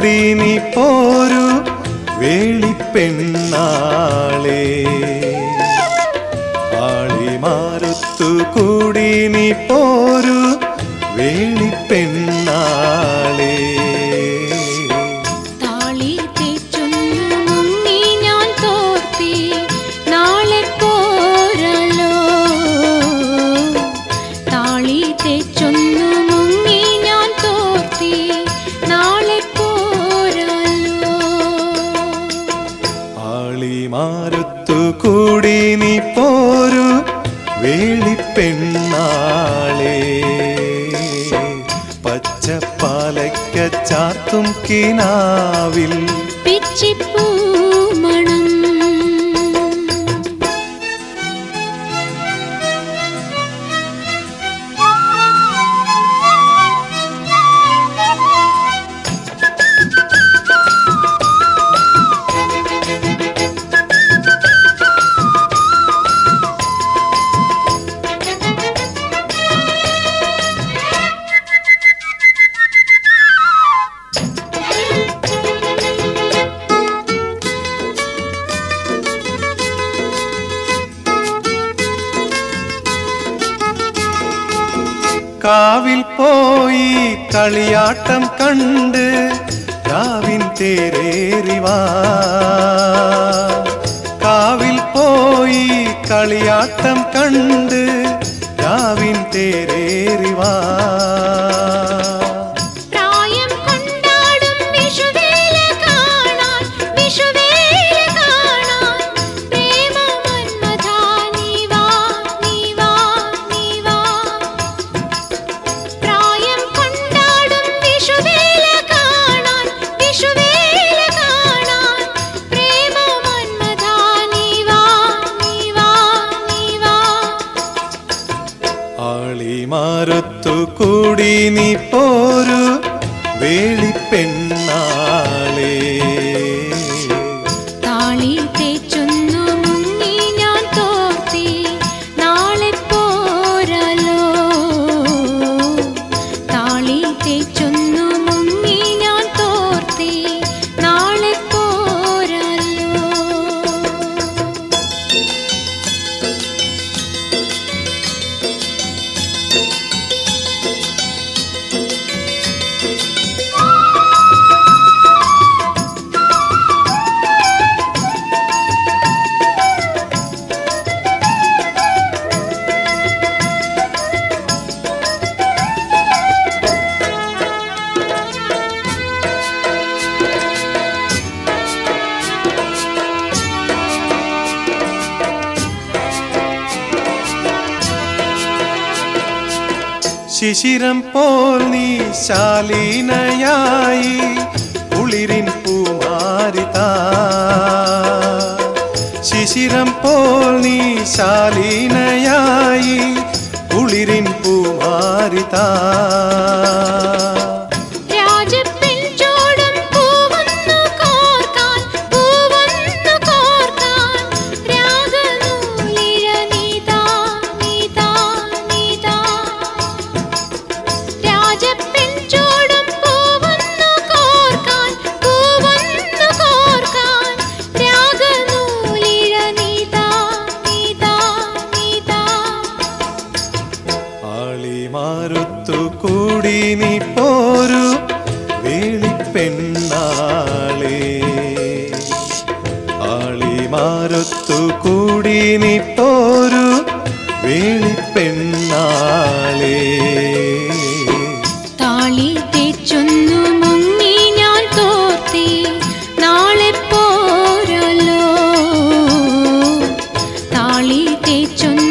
കൂടി നീ പോരു വേളിപ്പെണ്ണാളേ ആളിമാരത്തു കൂടി നീ പോരു വേളിപ്പെണ്ണാളേ താളി തേച്ചൊന്നു മുങ്ങി ഞാൻ തോർത്തി നാളെ പോരലോ താളി തേച്ചൊന്നു മുങ്ങി ഞാൻ തോർത്തി നാളെ പോരലോ ആളിമാരത്തു കൂടി നീ പോരു വേളിപ്പെണ്ണാളേ പച്ചപ്പാലയ്ക്ക ചാർത്തും കിനാവിൽ പിച്ചിപ്പൂ മണം കാവിൽ പോയി കളിയാട്ടം കണ്ട് രാവിൻ തേരേറിവാ കാവിൽ പോയി കളിയാട്ടം കണ്ട് രാവിൻ തേരേറിവാ പ്രായം കൊണ്ടാടും വിഷുവേല കാണാൻ വിഷുവേല കാണാൻ പ്രേമ മന്മഥാ നീ വാ നീ വാ നീ വാ പ്രായം കൊണ്ടാടും വിഷുവേല കാണാൻ വിഷുവേല കാണാൻ പ്രേമ മന്മഥാ നീ വാ നീ വാ നീ വാ ആളിമാരത്തു കൂടി നീ പോരു വേളിപ്പെണ്ണാളേ താളി തേച്ചൊന്നു മുങ്ങി ഞാൻ തോർത്തി നാളെ പോരലോ താളി തേച്ചൊന്നു മുങ്ങി ഞാൻ തോർത്തി നാളെ പോരലോ ശിശിരം പോൽ നീ ശാലീനയായി കുളിരിൻ പൂമാരിതാ ശിശിരം പോൽ നീ ശാലീനയായി കുളിരിൻ പൂമാരിതാ രാജപ്പെൺചോടും പൂവൊന്നു കോർക്കാൻ പൂവൊന്നു കോർക്കാൻ രാഗനൂലിഴ നീതാ നീതാ നീതാ രാജപ്പെൺചോടും പൂവൊന്നു കോർക്കാൻ പൂവൊന്നു കോർക്കാൻ രാഗനൂലിഴ നീതാ നീതാ നീതാ ആളിമാരുത്തു കൂടി നീ പോരു വേളിപ്പെണ്ണാളേ ആളിമാരുത്തു കൂടി നീ പോരു വേളിപ്പെണ്ണാളേ താളി തേച്ചൊന്നു മുങ്ങി ഞാൻ തോർത്തി നാളെ പോരലോ താളി തേച്ചൊന്നു